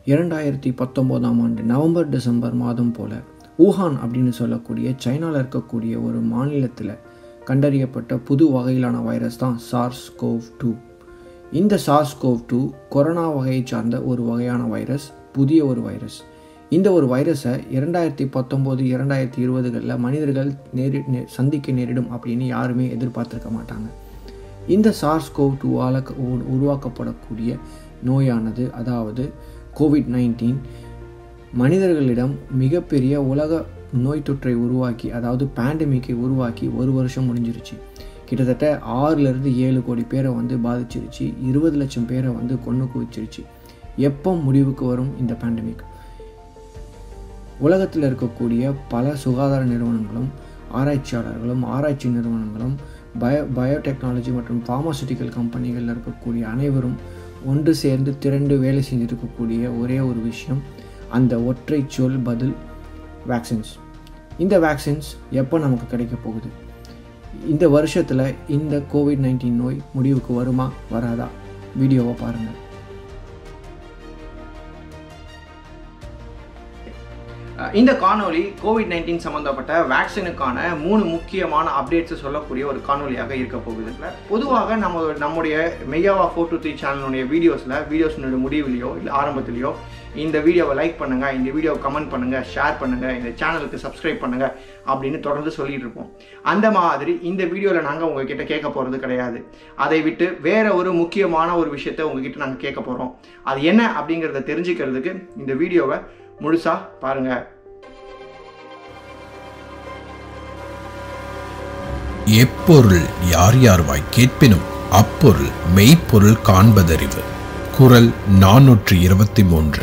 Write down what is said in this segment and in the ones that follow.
இரண்டாயிரத்தி பத்தொம்போதாம் ஆண்டு November December மாதம் போல் ஊஹான் அப்படின்னு சொல்லக்கூடிய சைனாவில் இருக்கக்கூடிய ஒரு மாநிலத்தில் கண்டறியப்பட்ட புது வகையிலான வைரஸ் தான் சார்ஸ் கோவ் டூ இந்த சார்ஸ் கோவ் டூ கொரோனா வகையை சார்ந்த ஒரு வகையான வைரஸ் புதிய ஒரு வைரஸ் இந்த ஒரு வைரஸை இரண்டாயிரத்தி பத்தொம்போது இரண்டாயிரத்தி இருபதுகளில் மனிதர்கள் நேரி நே சந்திக்க நேரிடும் அப்படின்னு யாருமே எதிர்பார்த்துருக்க மாட்டாங்க இந்த சார்ஸ் கோவ் டூவால் உருவாக்கப்படக்கூடிய நோயானது அதாவது கோவிட் நைன்டீன் மனிதர்களிடம் மிகப்பெரிய உலக நோய் தொற்றை உருவாக்கி அதாவது பேண்டமிக்கை உருவாக்கி ஒரு வருஷம் முடிஞ்சிருச்சு கிட்டத்தட்ட ஆறுலேருந்து ஏழு கோடி பேரை வந்து பாதிச்சிருச்சு இருபது லட்சம் பேரை வந்து கொண்டு குவிச்சிருச்சு எப்போ முடிவுக்கு வரும் இந்த பேண்டமிக் உலகத்தில் இருக்கக்கூடிய பல சுகாதார நிறுவனங்களும் ஆராய்ச்சியாளர்களும் ஆராய்ச்சி நிறுவனங்களும் பயோ பயோடெக்னாலஜி மற்றும் ஃபார்மாசூட்டிக்கல் கம்பெனிகளில் இருக்கக்கூடிய அனைவரும் ஒன்று சேர்ந்து திரண்டு வேலை செஞ்சிருக்கக்கூடிய ஒரே ஒரு விஷயம் அந்த ஒற்றை சொல் பதில் வேக்சின்ஸ் இந்த வேக்சின்ஸ் எப்போ நமக்கு கிடைக்க போகுது இந்த வருஷத்தில் இந்த கோவிட் நைன்டீன் நோய் முடிவுக்கு வருமா வராதா வீடியோவை பாருங்கள் இந்த காணொலி கோவிட் நைன்டீன் சம்மந்தப்பட்ட வேக்சினுக்கான மூணு முக்கியமான அப்டேட்ஸ் சொல்லக்கூடிய ஒரு காணொலியாக இருக்க போகுது பொதுவாக நம்ம நம்முடைய மெய்யாவா ஃபோர் டூ த்ரீ சேனலுடைய வீடியோஸில் வீடியோஸினுடைய முடிவுலையோ இல்லை ஆரம்பத்திலையோ இந்த வீடியோவை லைக் பண்ணுங்கள் இந்த வீடியோவை கமெண்ட் பண்ணுங்கள் ஷேர் பண்ணுங்கள் இந்த சேனலுக்கு சப்ஸ்கிரைப் பண்ணுங்கள் அப்படின்னு தொடர்ந்து சொல்லிட்டு இருப்போம் அந்த மாதிரி இந்த வீடியோவில் நாங்கள் உங்ககிட்ட கேட்க போகிறது கிடையாது அதை விட்டு வேற ஒரு முக்கியமான ஒரு விஷயத்த உங்ககிட்ட நாங்கள் கேட்க போகிறோம் அது என்ன அப்படிங்கிறத தெரிஞ்சுக்கிறதுக்கு இந்த வீடியோவை முழுசா பாருங்க எப்பொருள் யார் யார்வாய் கேட்பினும் அப்பொருள் மெய்ப்பொருள் காண்பதறிவு குரல் நானூற்றி இருபத்தி மூன்று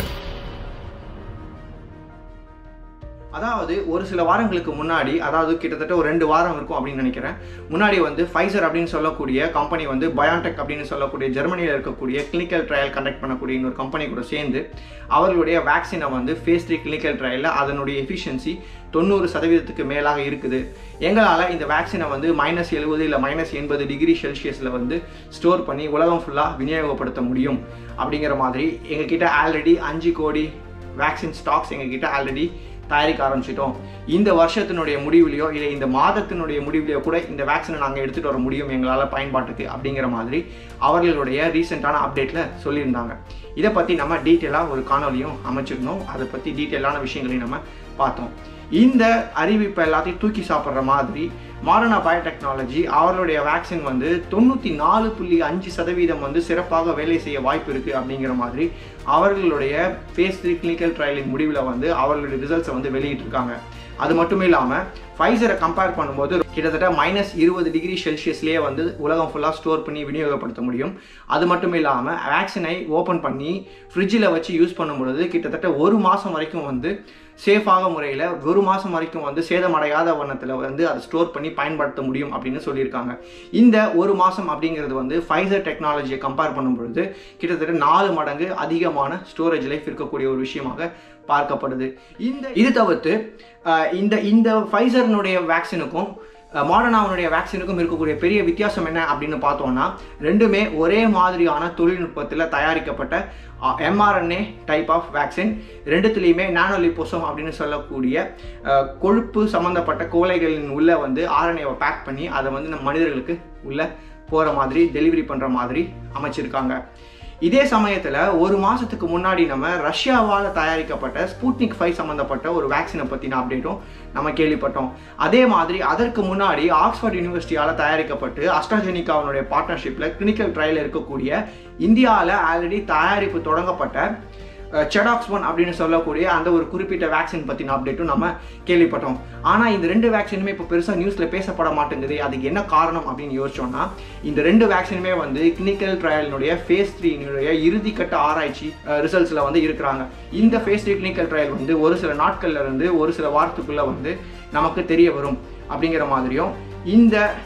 அதாவது ஒரு சில வாரங்களுக்கு முன்னாடி அதாவது கிட்டத்தட்ட ஒரு ரெண்டு வாரம் இருக்கும் அப்படின்னு நினைக்கிறேன் முன்னாடி வந்து ஃபைசர் அப்படின்னு சொல்லக்கூடிய கம்பெனி வந்து பயான்டெக் அப்படின்னு சொல்லக்கூடிய ஜெர்மனியில் இருக்கக்கூடிய கிளினிக்கல் ட்ரையல் கண்டக்ட் பண்ணக்கூடிய இன்னொரு கம்பெனி கூட சேர்ந்து அவர்களுடைய வேக்சினை வந்து ஃபேஸ் த்ரீ கிளினிக்கல் ட்ரையலில் அதனுடைய எஃபிஷியன்சி தொண்ணூறு சதவீதத்துக்கு மேலாக இருக்குது எங்களால் இந்த வேக்சினை வந்து மைனஸ் எழுபது இல்லை மைனஸ் எண்பது டிகிரி செல்சியஸில் வந்து ஸ்டோர் பண்ணி உலகம் ஃபுல்லாக விநியோகப்படுத்த முடியும் அப்படிங்கிற மாதிரி எங்ககிட்ட ஆல்ரெடி அஞ்சு கோடி வேக்சின் ஸ்டாக்ஸ் எங்ககிட்ட ஆல்ரெடி தயாரிக்க ஆரம்பிச்சிட்டோம் இந்த வருஷத்தினுடைய முடிவுலையோ இல்லை இந்த மாதத்தினுடைய முடிவுலையோ கூட இந்த வேக்சினை நாங்கள் எடுத்துகிட்டு வர முடியும் எங்களால் பயன்பாட்டுக்கு அப்படிங்கிற மாதிரி அவர்களுடைய ரீசெண்டான அப்டேட்டில் சொல்லியிருந்தாங்க இதை பற்றி நம்ம டீட்டெயிலாக ஒரு காணொலியும் அமைச்சிருந்தோம் அதை பற்றி டீட்டெயிலான விஷயங்களையும் நம்ம பார்த்தோம் இந்த அறிவிப்பை எல்லாத்தையும் தூக்கி சாப்பிட்ற மாதிரி மாடர்னா பயோடெக்னாலஜி அவர்களுடைய வேக்சின் வந்து தொண்ணூற்றி நாலு புள்ளி அஞ்சு சதவீதம் வந்து சிறப்பாக வேலை செய்ய வாய்ப்பு இருக்குது அப்படிங்கிற மாதிரி அவர்களுடைய ஃபேஸ் த்ரீ கிளினிக்கல் ட்ரையலின் முடிவில் வந்து அவர்களுடைய ரிசல்ட்ஸை வந்து வெளியிட்டிருக்காங்க அது மட்டுமே இல்லாமல் ஃபைசரை கம்பேர் பண்ணும்போது கிட்டத்தட்ட மைனஸ் இருபது டிகிரி செல்சியஸ்லேயே வந்து உலகம் ஃபுல்லாக ஸ்டோர் பண்ணி விநியோகப்படுத்த முடியும் அது மட்டும் இல்லாமல் வேக்சினை ஓப்பன் பண்ணி ஃப்ரிட்ஜில் வச்சு யூஸ் பண்ணும் பொழுது கிட்டத்தட்ட ஒரு மாதம் வரைக்கும் வந்து சேஃபாக முறையில் ஒரு மாதம் வரைக்கும் வந்து சேதமடையாத வண்ணத்தில் வந்து அதை ஸ்டோர் பண்ணி பயன்படுத்த முடியும் அப்படின்னு சொல்லியிருக்காங்க இந்த ஒரு மாதம் அப்படிங்கிறது வந்து ஃபைசர் டெக்னாலஜியை கம்பேர் பண்ணும் பொழுது கிட்டத்தட்ட நாலு மடங்கு அதிகமான ஸ்டோரேஜ் லைஃப் இருக்கக்கூடிய ஒரு விஷயமாக பார்க்கப்படுது இந்த இது தவிர்த்து இந்த இந்த ஃபைசர்னுடைய வேக்சினுக்கும் மாடர்னாவுடைய வேக்சினுக்கும் இருக்கக்கூடிய பெரிய வித்தியாசம் என்ன அப்படின்னு பார்த்தோம்னா ரெண்டுமே ஒரே மாதிரியான தொழில்நுட்பத்தில் தயாரிக்கப்பட்ட எம்ஆர்என்ஏ டைப் ஆஃப் வேக்சின் ரெண்டுத்துலேயுமே நானோலிபோசோம் அப்படின்னு சொல்லக்கூடிய கொழுப்பு சம்மந்தப்பட்ட கோலைகளின் உள்ளே வந்து ஆர்என்ஏவை பேக் பண்ணி அதை வந்து நம்ம மனிதர்களுக்கு உள்ளே போகிற மாதிரி டெலிவரி பண்ணுற மாதிரி அமைச்சிருக்காங்க இதே சமயத்தில் ஒரு மாதத்துக்கு முன்னாடி நம்ம ரஷ்யாவால் தயாரிக்கப்பட்ட ஸ்பூட்னிக் ஃபைவ் சம்மந்தப்பட்ட ஒரு வேக்சினை பற்றின அப்டேட்டும் நம்ம கேள்விப்பட்டோம் அதே மாதிரி அதற்கு முன்னாடி ஆக்ஸ்ஃபோர்ட் யூனிவர்சிட்டியால் தயாரிக்கப்பட்டு அஸ்ட்ராஜெனிகாவினுடைய பார்ட்னர்ஷிப்பில் கிளினிக்கல் ட்ரையல் இருக்கக்கூடிய இந்தியாவில் ஆல்ரெடி தயாரிப்பு தொடங்கப்பட்ட செடாக்ஸ் ஒன் அப்படின்னு சொல்லக்கூடிய அந்த ஒரு குறிப்பிட்ட வேக்சின் பற்றின அப்டேட்டும் நம்ம கேள்விப்பட்டோம் ஆனால் இந்த ரெண்டு வேக்சினுமே இப்போ பெருசாக நியூஸில் பேசப்பட மாட்டேங்குது அதுக்கு என்ன காரணம் அப்படின்னு யோசிச்சோம்னா இந்த ரெண்டு வேக்சினுமே வந்து கிளினிக்கல் ட்ரையலினுடைய ஃபேஸ் த்ரீனுடைய இறுதிக்கட்ட ஆராய்ச்சி ரிசல்ட்ஸில் வந்து இருக்கிறாங்க இந்த ஃபேஸ் த்ரீ கிளினிக்கல் ட்ரையல் வந்து ஒரு சில நாட்கள்ல இருந்து ஒரு சில வாரத்துக்குள்ளே வந்து நமக்கு தெரிய வரும் அப்படிங்கிற மாதிரியும் இந்த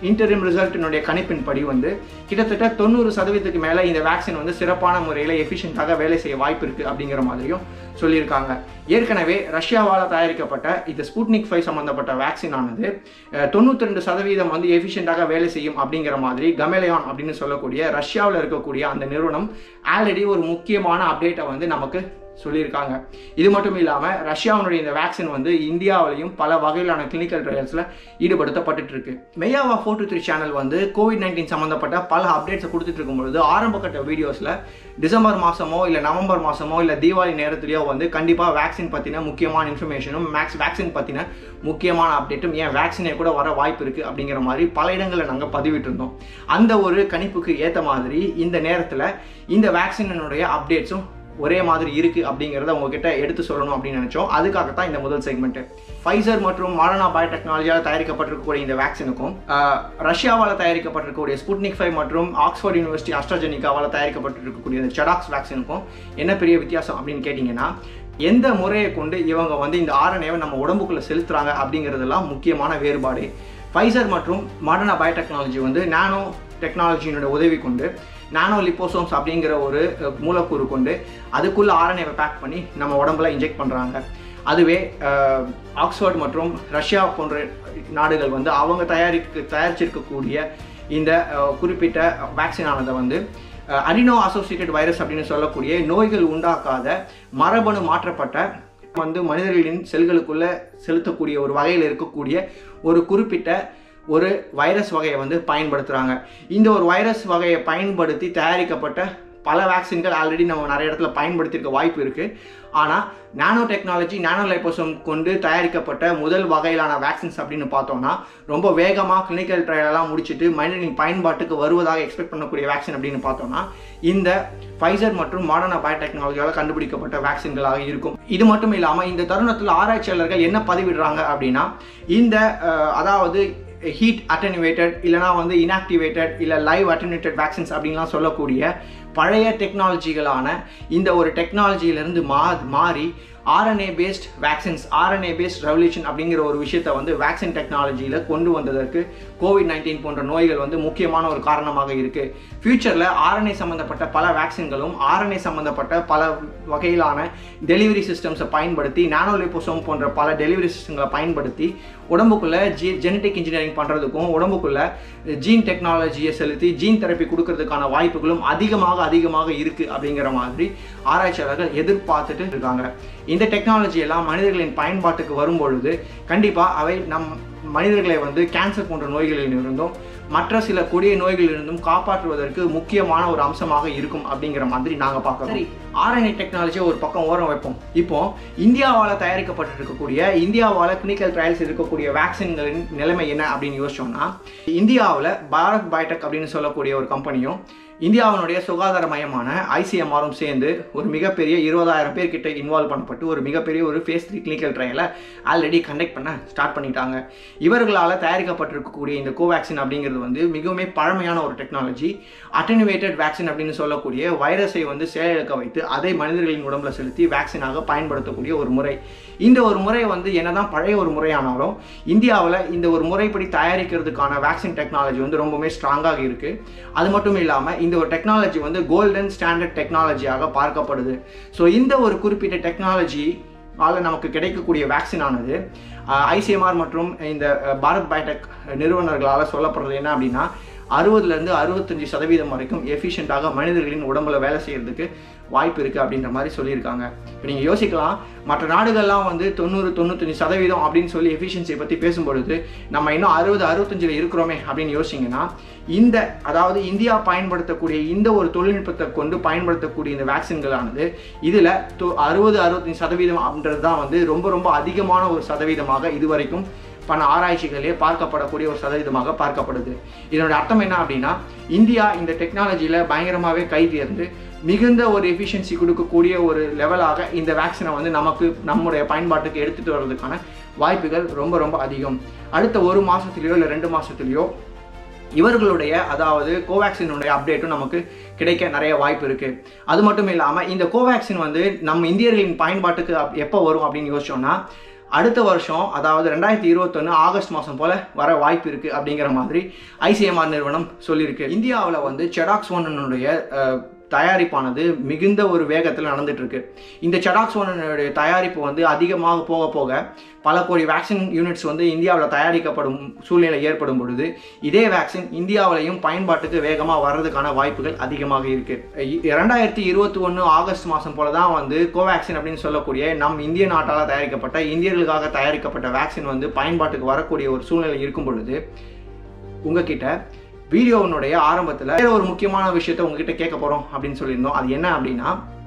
இன்டரிம் ரிசல்ட்டினுடைய கணிப்பின்படி வந்து கிட்டத்தட்ட தொண்ணூறு சதவீதத்துக்கு மேலே இந்த வேக்சின் வந்து சிறப்பான முறையில் எஃபிஷியண்ட்டாக வேலை செய்ய வாய்ப்பு இருக்குது அப்படிங்கிற மாதிரியும் சொல்லியிருக்காங்க ஏற்கனவே ரஷ்யாவால் தயாரிக்கப்பட்ட இந்த ஸ்புட்னிக் ஃபைவ் சம்மந்தப்பட்ட வேக்சின் ஆனது தொண்ணூற்றி ரெண்டு சதவீதம் வந்து எஃபிஷியண்ட்டாக வேலை செய்யும் அப்படிங்கிற மாதிரி கமெலியான் அப்படின்னு சொல்லக்கூடிய ரஷ்யாவில் இருக்கக்கூடிய அந்த நிறுவனம் ஆல்ரெடி ஒரு முக்கியமான அப்டேட்டை வந்து நமக்கு சொல்லியிருக்காங்க இது மட்டும் இல்லாமல் ரஷ்யாவினுடைய இந்த வேக்சின் வந்து இந்தியாவிலையும் பல வகையிலான கிளினிக்கல் ட்ரையல்ஸில் ஈடுபடுத்தப்பட்டு இருக்கு மெய்யாவா ஃபோர் டூ த்ரீ சேனல் வந்து கோவிட் நைன்டீன் சம்மந்தப்பட்ட பல அப்டேட்ஸை கொடுத்துட்டு இருக்கும்பொழுது ஆரம்ப கட்ட வீடியோஸில் டிசம்பர் மாதமோ இல்லை நவம்பர் மாதமோ இல்லை தீபாவளி நேரத்துலையோ வந்து கண்டிப்பாக வேக்சின் பற்றின முக்கியமான இன்ஃபர்மேஷனும் மேக்ஸ் வேக்சின் பற்றின முக்கியமான அப்டேட்டும் ஏன் வேக்சினே கூட வர வாய்ப்பு இருக்குது அப்படிங்கிற மாதிரி பல இடங்களில் நாங்கள் பதிவிட்டிருந்தோம் அந்த ஒரு கணிப்புக்கு ஏற்ற மாதிரி இந்த நேரத்தில் இந்த வேக்சினுடைய அப்டேட்ஸும் ஒரே மாதிரி இருக்குது அப்படிங்கிறத உங்ககிட்ட எடுத்து சொல்லணும் அப்படின்னு நினச்சோம் அதுக்காகத்தான் இந்த முதல் செக்மெண்ட்டு ஃபைசர் மற்றும் மாடர்னா பயோடெக்னாலஜியால் தயாரிக்கப்பட்டிருக்கக்கூடிய இந்த வேக்சினுக்கும் ரஷ்யாவால் தயாரிக்கப்பட்டிருக்கக்கூடிய ஸ்புட்னிக் ஃபைவ் மற்றும் ஆக்ஸ்ஃபோர்ட் யூனிவர்சிட்டி அஸ்ட்ராஜெனிக்காவால் தயாரிக்கப்பட்டிருக்கக்கூடிய இந்த செடாக்ஸ் வேக்சினுக்கும் என்ன பெரிய வித்தியாசம் அப்படின்னு கேட்டிங்கன்னா எந்த முறையை கொண்டு இவங்க வந்து இந்த ஆர்என்ஏவை நம்ம உடம்புக்குள்ளே செலுத்துறாங்க அப்படிங்கிறதெல்லாம் முக்கியமான வேறுபாடு ஃபைசர் மற்றும் மாடர்னா பயோடெக்னாலஜி வந்து நானோ டெக்னாலஜியினோட உதவி கொண்டு நானோ லிப்போசோம்ஸ் அப்படிங்கிற ஒரு மூலக்கூறு கொண்டு அதுக்குள்ளே ஆர்என்ஏவை பேக் பண்ணி நம்ம உடம்புல இன்ஜெக்ட் பண்ணுறாங்க அதுவே ஆக்ஸ்ஃபோர்ட் மற்றும் ரஷ்யா போன்ற நாடுகள் வந்து அவங்க தயாரிக்க தயாரிச்சிருக்கக்கூடிய இந்த குறிப்பிட்ட வேக்சினானதை வந்து அடினோ அசோசியேட்டட் வைரஸ் அப்படின்னு சொல்லக்கூடிய நோய்கள் உண்டாக்காத மரபணு மாற்றப்பட்ட வந்து மனிதர்களின் செல்களுக்குள்ள செலுத்தக்கூடிய ஒரு வகையில் இருக்கக்கூடிய ஒரு குறிப்பிட்ட ஒரு வைரஸ் வகையை வந்து பயன்படுத்துகிறாங்க இந்த ஒரு வைரஸ் வகையை பயன்படுத்தி தயாரிக்கப்பட்ட பல வேக்சின்கள் ஆல்ரெடி நம்ம நிறைய இடத்துல பயன்படுத்தியிருக்க வாய்ப்பு இருக்குது ஆனால் நானோ டெக்னாலஜி நானோ லைப்போசோம் கொண்டு தயாரிக்கப்பட்ட முதல் வகையிலான வேக்சின்ஸ் அப்படின்னு பார்த்தோம்னா ரொம்ப வேகமாக கிளினிக்கல் ட்ரையலெல்லாம் முடிச்சுட்டு மனிதனின் பயன்பாட்டுக்கு வருவதாக எக்ஸ்பெக்ட் பண்ணக்கூடிய வேக்சின் அப்படின்னு பார்த்தோம்னா இந்த ஃபைசர் மற்றும் மாடர்னா பயோடெக்னாலஜியால் கண்டுபிடிக்கப்பட்ட வேக்சின்களாக இருக்கும் இது மட்டும் இல்லாமல் இந்த தருணத்தில் ஆராய்ச்சியாளர்கள் என்ன பதிவிடுறாங்க அப்படின்னா இந்த அதாவது ஹீட் அட்டனுவேட்டட் இல்லைனா வந்து இன்ஆக்டிவேட்டட் இல்லை லைவ் அட்டனுவேட்டட் வேக்சின்ஸ் அப்படின்லாம் சொல்லக்கூடிய பழைய டெக்னாலஜிகளான இந்த ஒரு டெக்னாலஜியிலேருந்து மா மாறி RNA based vaccines RNA based revolution அப்படிங்கிற ஒரு விஷயத்தை வந்து வேக்சின் டெக்னாலஜியில் கொண்டு வந்ததற்கு கோவிட் நைன்டீன் போன்ற நோய்கள் வந்து முக்கியமான ஒரு காரணமாக இருக்குது ஃப்யூச்சரில் ஆர்என்ஏ சம்மந்தப்பட்ட பல வேக்சின்களும் ஆர்என்ஏ சம்மந்தப்பட்ட பல வகையிலான டெலிவரி சிஸ்டம்ஸை பயன்படுத்தி நானோலிபோசோம் போன்ற பல டெலிவரி சிஸ்டங்களை பயன்படுத்தி உடம்புக்குள்ளே ஜி ஜெனட்டிக் இன்ஜினியரிங் பண்ணுறதுக்கும் உடம்புக்குள்ளே ஜீன் டெக்னாலஜியை செலுத்தி ஜீன் தெரப்பி கொடுக்கறதுக்கான வாய்ப்புகளும் அதிகமாக அதிகமாக இருக்குது அப்படிங்கிற மாதிரி ஆராய்ச்சியாளர்கள் எதிர்பார்த்துட்டு இருக்காங்க இந்த டெக்னாலஜி எல்லாம் மனிதர்களின் பயன்பாட்டுக்கு வரும்பொழுது கண்டிப்பாக அவை நம் மனிதர்களை வந்து கேன்சர் போன்ற நோய்களில் இருந்தும் மற்ற சில கொடிய நோய்களிலிருந்தும் காப்பாற்றுவதற்கு முக்கியமான ஒரு அம்சமாக இருக்கும் அப்படிங்கிற மாதிரி நாங்கள் பார்க்குறோம் சரி ஆர்என்ஏ டெக்னாலஜியை ஒரு பக்கம் ஓரம் வைப்போம் இப்போ இந்தியாவால் தயாரிக்கப்பட்டு இருக்கக்கூடிய இந்தியாவால் கிளினிக்கல் ட்ரையல்ஸ் இருக்கக்கூடிய வேக்சின்களின் நிலைமை என்ன அப்படின்னு யோசிச்சோம்னா இந்தியாவில் பாரத் பயோடெக் அப்படின்னு சொல்லக்கூடிய ஒரு கம்பெனியும் இந்தியாவினுடைய சுகாதார மையமான ஐசிஎம்ஆரும் சேர்ந்து ஒரு மிகப்பெரிய இருபதாயிரம் பேர் கிட்ட இன்வால்வ் பண்ணப்பட்டு ஒரு மிகப்பெரிய ஒரு ஃபேஸ் த்ரீ கிளினிக்கல் ட்ரையலை ஆல்ரெடி கண்டக்ட் பண்ண ஸ்டார்ட் பண்ணிட்டாங்க இவர்களால் தயாரிக்கப்பட்டிருக்கக்கூடிய இந்த கோவேக்சின் அப்படிங்கிறது வந்து மிகவும் பழமையான ஒரு டெக்னாலஜி அட்டனுவேட்டட் வேக்சின் அப்படின்னு சொல்லக்கூடிய வைரஸை வந்து செயலிழக்க வைத்து அதை மனிதர்களின் உடம்புல செலுத்தி வேக்சினாக பயன்படுத்தக்கூடிய ஒரு முறை இந்த ஒரு முறை வந்து என்னதான் பழைய ஒரு முறையானாலும் இந்தியாவில் இந்த ஒரு முறைப்படி தயாரிக்கிறதுக்கான வேக்சின் டெக்னாலஜி வந்து ரொம்பவுமே ஸ்ட்ராங்காக இருக்குது அது மட்டும் இல்லாமல் இந்த ஒரு டெக்னாலஜி வந்து கோல்டன் ஸ்டாண்டர்ட் டெக்னாலஜியாக பார்க்கப்படுது ஸோ இந்த ஒரு குறிப்பிட்ட டெக்னாலஜி ஆல நமக்கு கிடைக்கக்கூடிய வேக்சின் ஆனது ஐசிஎம்ஆர் மற்றும் இந்த பாரத் பயோடெக் நிறுவனர்களால் சொல்லப்படுறது என்ன அப்படின்னா அறுபதுலேருந்து அறுபத்தஞ்சு சதவீதம் வரைக்கும் எஃபிஷியண்ட்டாக மனிதர்களின் உடம்புல வேலை செய்கிறதுக்கு வாய்ப்பு இருக்குது அப்படின்ற மாதிரி சொல்லியிருக்காங்க இப்போ நீங்கள் யோசிக்கலாம் மற்ற நாடுகள்லாம் வந்து தொண்ணூறு தொண்ணூத்தஞ்சு சதவீதம் அப்படின்னு சொல்லி எஃபிஷியன்சியை பற்றி பேசும்பொழுது நம்ம இன்னும் அறுபது அறுபத்தஞ்சில் இருக்கிறோமே அப்படின்னு யோசிச்சிங்கன்னா இந்த அதாவது இந்தியா பயன்படுத்தக்கூடிய இந்த ஒரு தொழில்நுட்பத்தை கொண்டு பயன்படுத்தக்கூடிய இந்த வேக்சின்களானது இதில் அறுபது அறுபத்தஞ்சு சதவீதம் அப்படின்றது தான் வந்து ரொம்ப ரொம்ப அதிகமான ஒரு சதவீதமாக இதுவரைக்கும் பண ஆராய்ச்சிகளே பார்க்கப்படக்கூடிய ஒரு சதவீதமாக பார்க்கப்படுது இதனுடைய அர்த்தம் என்ன அப்படின்னா இந்தியா இந்த டெக்னாலஜியில் பயங்கரமாகவே கை தேர்ந்து மிகுந்த ஒரு எஃபிஷியன்சி கொடுக்கக்கூடிய ஒரு லெவலாக இந்த வேக்சினை வந்து நமக்கு நம்முடைய பயன்பாட்டுக்கு எடுத்துகிட்டு வர்றதுக்கான வாய்ப்புகள் ரொம்ப ரொம்ப அதிகம் அடுத்த ஒரு மாதத்துலேயோ இல்லை ரெண்டு மாதத்துலேயோ இவர்களுடைய அதாவது கோவேக்சினுடைய அப்டேட்டும் நமக்கு கிடைக்க நிறைய வாய்ப்பு இருக்குது அது மட்டும் இல்லாமல் இந்த கோவேக்சின் வந்து நம்ம இந்தியர்களின் பயன்பாட்டுக்கு எப்போ வரும் அப்படின்னு யோசிச்சோம்னா அடுத்த வருஷம் அதாவது ரெண்டாயிரத்தி இருபத்தொன்று ஆகஸ்ட் மாதம் போல் வர வாய்ப்பு இருக்குது அப்படிங்கிற மாதிரி ஐசிஎம்ஆர் நிறுவனம் சொல்லியிருக்கு இந்தியாவில் வந்து செடாக்ஸ் ஒன்னுடைய தயாரிப்பானது மிகுந்த ஒரு வேகத்தில் நடந்துட்டு இருக்கு இந்த செடாக்ஸ் ஒன்னுடைய தயாரிப்பு வந்து அதிகமாக போக போக பல கோடி வேக்சின் யூனிட்ஸ் வந்து இந்தியாவில் தயாரிக்கப்படும் சூழ்நிலை ஏற்படும் பொழுது இதே வேக்சின் இந்தியாவிலையும் பயன்பாட்டுக்கு வேகமாக வர்றதுக்கான வாய்ப்புகள் அதிகமாக இருக்கு இரண்டாயிரத்தி இருபத்தி ஒன்று ஆகஸ்ட் மாதம் போல தான் வந்து கோவேக்சின் அப்படின்னு சொல்லக்கூடிய நம் இந்திய நாட்டால் தயாரிக்கப்பட்ட இந்தியர்களுக்காக தயாரிக்கப்பட்ட வேக்சின் வந்து பயன்பாட்டுக்கு வரக்கூடிய ஒரு சூழ்நிலை இருக்கும் பொழுது உங்ககிட்ட வீடியோவினுடைய ஆரம்பத்தில் வேற ஒரு முக்கியமான விஷயத்த உங்ககிட்ட கேட்க போகிறோம் அப்படின்னு சொல்லியிருந்தோம் அது என்ன அப்படின்னா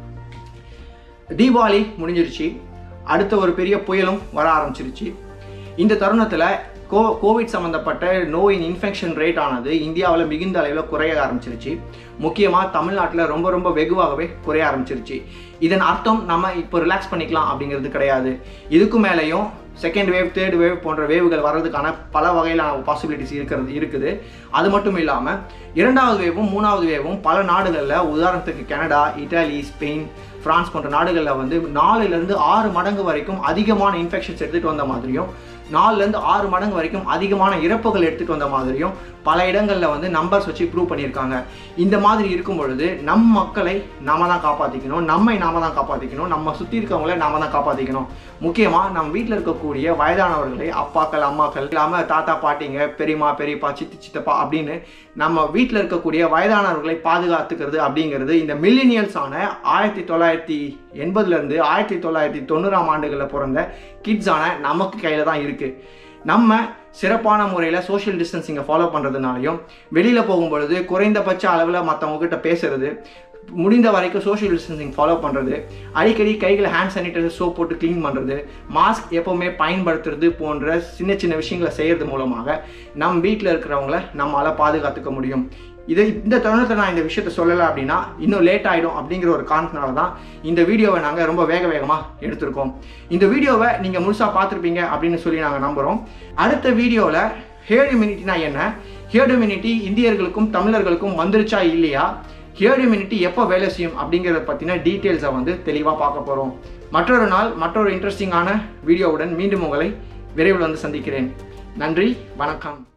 தீபாவளி முடிஞ்சிருச்சு அடுத்த ஒரு பெரிய புயலும் வர ஆரம்பிச்சிருச்சு இந்த தருணத்தில் கோ கோவிட் சம்மந்தப்பட்ட நோயின் இன்ஃபெக்ஷன் ரேட் ஆனது இந்தியாவில் மிகுந்த அளவில் குறைய ஆரம்பிச்சிருச்சு முக்கியமாக தமிழ்நாட்டில் ரொம்ப ரொம்ப வெகுவாகவே குறைய ஆரம்பிச்சிருச்சு இதன் அர்த்தம் நம்ம இப்போ ரிலாக்ஸ் பண்ணிக்கலாம் அப்படிங்கிறது கிடையாது இதுக்கு மேலேயும் செகண்ட் வேவ் தேர்ட் வேவ் போன்ற வேவுகள் வர்றதுக்கான பல வகையிலான பாசிபிலிட்டிஸ் இருக்கிறது இருக்குது அது மட்டும் இல்லாமல் இரண்டாவது வேவும் மூணாவது வேவும் பல நாடுகளில் உதாரணத்துக்கு கனடா இட்டாலி ஸ்பெயின் ஃப்ரான்ஸ் போன்ற நாடுகளில் வந்து நாலுலேருந்து ஆறு மடங்கு வரைக்கும் அதிகமான இன்ஃபெக்ஷன்ஸ் எடுத்துகிட்டு வந்த மாதிரியும் நாலுலேருந்து ஆறு மடங்கு வரைக்கும் அதிகமான இறப்புகள் எடுத்துகிட்டு வந்த மாதிரியும் பல இடங்களில் வந்து நம்பர்ஸ் வச்சு ப்ரூவ் பண்ணியிருக்காங்க இந்த மாதிரி இருக்கும் பொழுது நம் மக்களை நாம தான் காப்பாற்றிக்கணும் நம்மை நாம தான் காப்பாற்றிக்கணும் நம்ம சுற்றி இருக்கவங்கள நாம தான் காப்பாற்றிக்கணும் முக்கியமாக நம்ம வீட்டில் இருக்கக்கூடிய வயதானவர்களை அப்பாக்கள் அம்மாக்கள் இல்லாமல் தாத்தா பாட்டிங்க பெரியம்மா பெரியப்பா சித்தி சித்தப்பா அப்படின்னு நம்ம வீட்டில் இருக்கக்கூடிய வயதானவர்களை பாதுகாத்துக்கிறது அப்படிங்கிறது இந்த மில்லினியல்ஸான ஆயிரத்தி தொள்ளாயிரத்தி எண்பதுலேருந்து ஆயிரத்தி தொள்ளாயிரத்தி தொண்ணூறாம் ஆண்டுகளில் பிறந்த கிட்ஸான நமக்கு கையில் தான் இருக்குது நம்ம சிறப்பான முறையில் சோஷியல் டிஸ்டன்சிங்கை ஃபாலோ பண்ணுறதுனாலையும் வெளியில் போகும்பொழுது குறைந்தபட்ச அளவில் மற்றவங்க கிட்ட பேசுறது முடிந்த வரைக்கும் சோஷியல் டிஸ்டன்சிங் ஃபாலோ பண்ணுறது அடிக்கடி கைகளை ஹேண்ட் சானிடைசர் சோப் போட்டு க்ளீன் பண்ணுறது மாஸ்க் எப்போவுமே பயன்படுத்துறது போன்ற சின்ன சின்ன விஷயங்களை செய்கிறது மூலமாக நம் வீட்டில் இருக்கிறவங்கள நம்மளால் பாதுகாத்துக்க முடியும் இதை இந்த தருணத்தை நான் இந்த விஷயத்த சொல்லலை அப்படின்னா இன்னும் லேட் ஆகிடும் அப்படிங்கிற ஒரு காரணத்தினால தான் இந்த வீடியோவை நாங்கள் ரொம்ப வேக வேகமாக எடுத்திருக்கோம் இந்த வீடியோவை நீங்கள் முழுசாக பார்த்துருப்பீங்க அப்படின்னு சொல்லி நாங்கள் நம்புகிறோம் அடுத்த வீடியோவில் ஹேர்ட் இம்யூனிட்டினா என்ன ஹேர்ட் இம்யூனிட்டி இந்தியர்களுக்கும் தமிழர்களுக்கும் வந்துருச்சா இல்லையா ஹியர்ட் இம்யூனிட்டி எப்போ வேலை செய்யும் அப்படிங்கிறத பற்றின டீட்டெயில்ஸை வந்து தெளிவாக பார்க்க போகிறோம் மற்றொரு நாள் மற்றொரு இன்ட்ரெஸ்டிங்கான வீடியோவுடன் மீண்டும் உங்களை விரைவில் வந்து சந்திக்கிறேன் நன்றி வணக்கம்